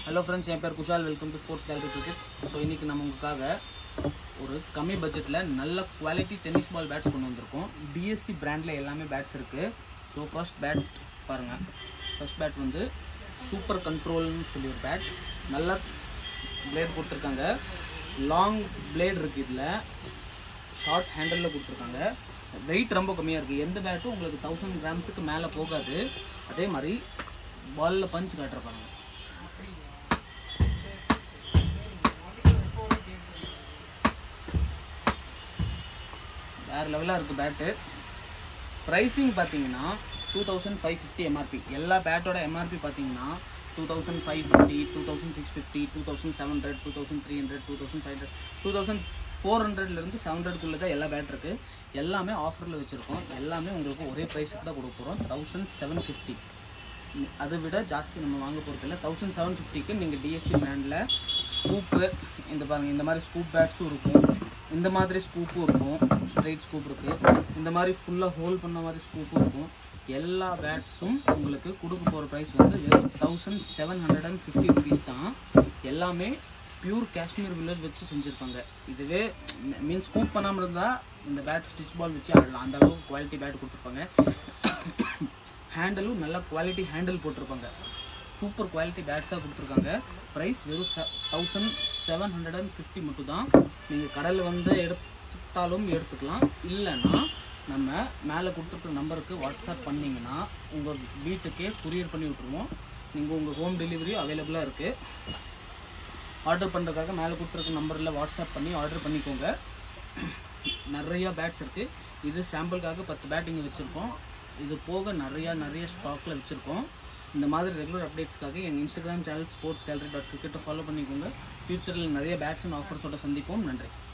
hello friends என் பேர் Kushal welcome to sports gallery cricket so இன்றைக்கி நம்ம உங்களுக்காக ஒரு கம்மி பட்ஜெட்டில் நல்ல குவாலிட்டி டென்னிஸ் பால் பேட்ஸ் கொண்டு வந்திருக்கோம் டிஎஸ்சி பிராண்டில் எல்லாமே பேட்ஸ் இருக்குது ஸோ ஃபர்ஸ்ட் பேட் பாருங்கள் ஃபர்ஸ்ட் பேட் வந்து சூப்பர் கண்ட்ரோல்னு சொல்லி ஒரு பேட் நல்ல பிளேட் கொடுத்துருக்காங்க லாங் பிளேட் இருக்குது இதில் ஷார்ட் ஹேண்டலில் கொடுத்துருக்காங்க வெயிட் ரொம்ப கம்மியாக இருக்குது எந்த பேட்டும் உங்களுக்கு தௌசண்ட் கிராம்ஸுக்கு மேலே போகாது அதே மாதிரி பாலில் பஞ்ச் காட்டுற பாருங்க வேறு லெவலாக இருக்குது பேட்டு ப்ரைஸிங் பார்த்தீங்கன்னா two thousand five fifty MRP எல்லா பேட்டோட எம்ஆர்பி பார்த்தீங்கன்னா two thousand five fifty two thousand six fifty two thousand seven hundred two thousand three hundred two thousand five hundred two thousand four ஹண்ட்ரட்லேருந்து seven ஹண்ட்ரட்குள்ளே தான் எல்லா bad இருக்குது எல்லாமே ஆஃபரில் வச்சுருக்கோம் எல்லாமே உங்களுக்கு ஒரே ப்ரைஸுக்கு தான் கொடுக்க போகிறோம் தௌசண்ட் செவன் ஃபிஃப்டி அதை விட ஜாஸ்தி நம்ம வாங்க போகிறது இல்லை தௌசண்ட் செவன் ஃபிஃப்டிக்கு நீங்கள் டிஎஸ்சி பிராண்டில் ஸ்கூப்பு இந்த பாருங்கள் இந்த மாதிரி ஸ்கூப் பேட்ஸும் இருக்கும் இந்த மாதிரி ஸ்கூப்பும் இருக்கும் ஸ்ட்ரைட் ஸ்கூப் இருக்குது இந்த மாதிரி ஃபுல்லாக ஹோல்ட் பண்ண மாதிரி ஸ்கூப்பும் இருக்கும் எல்லா பேட்ஸும் உங்களுக்கு கொடுக்க போகிற ப்ரைஸ் வந்து வெறும் thousand seven hundred and fifty rupees தான் எல்லாமே பியூர் காஷ்மீர் வில்லேஜ் வச்சு செஞ்சுருப்பாங்க இதுவே மீன் ஸ்கூப் பண்ணாமல் இருந்தால் இந்த பேட் ஸ்டிச் பால் வச்சு ஆடலாம் அந்த அளவுக்கு குவாலிட்டி பேட் கொடுத்துருப்பாங்க ஹேண்டலும் நல்ல குவாலிட்டி ஹேண்டில் போட்டிருப்பாங்க சூப்பர் குவாலிட்டி பேட்ஸாக கொடுத்துருக்காங்க ப்ரைஸ் வெறும் thousand seven hundred and fifty மட்டும் தான் நீங்கள் கடையில் வந்து எடுத்தாலும் எடுத்துக்கலாம் இல்லைன்னா நம்ம மேலே கொடுத்துருக்குற நம்பருக்கு வாட்ஸ்அப் பண்ணிங்கன்னா உங்கள் வீட்டுக்கே குரியர் பண்ணி விட்ருவோம் நீங்கள் உங்கள் ஹோம் டெலிவரியும் அவைலபிளாக இருக்குது ஆர்டர் பண்ணுறதுக்காக மேலே கொடுத்துருக்க நம்பரில் வாட்ஸ்அப் பண்ணி ஆர்டர் பண்ணிக்கோங்க நிறையா பேட்ஸ் இருக்குது இது சாம்பிளுக்காக பத்து பேட் இங்கே வச்சுருக்கோம் இது போக நிறையா நிறைய ஸ்டாக்கில் வச்சுருக்கோம் இந்த மாதிரி ரெகுலர் அப்டேட்ஸ்க்காக எங்கள் Instagram channel sports gallery dot கிரிக்கெட்டை ஃபாலோ பண்ணிக்கோங்க ஃப்யூச்சரில் நிறைய பேட்ஸ் அண்ட் ஆஃபர்ஸோட சந்திப்போம் நன்றி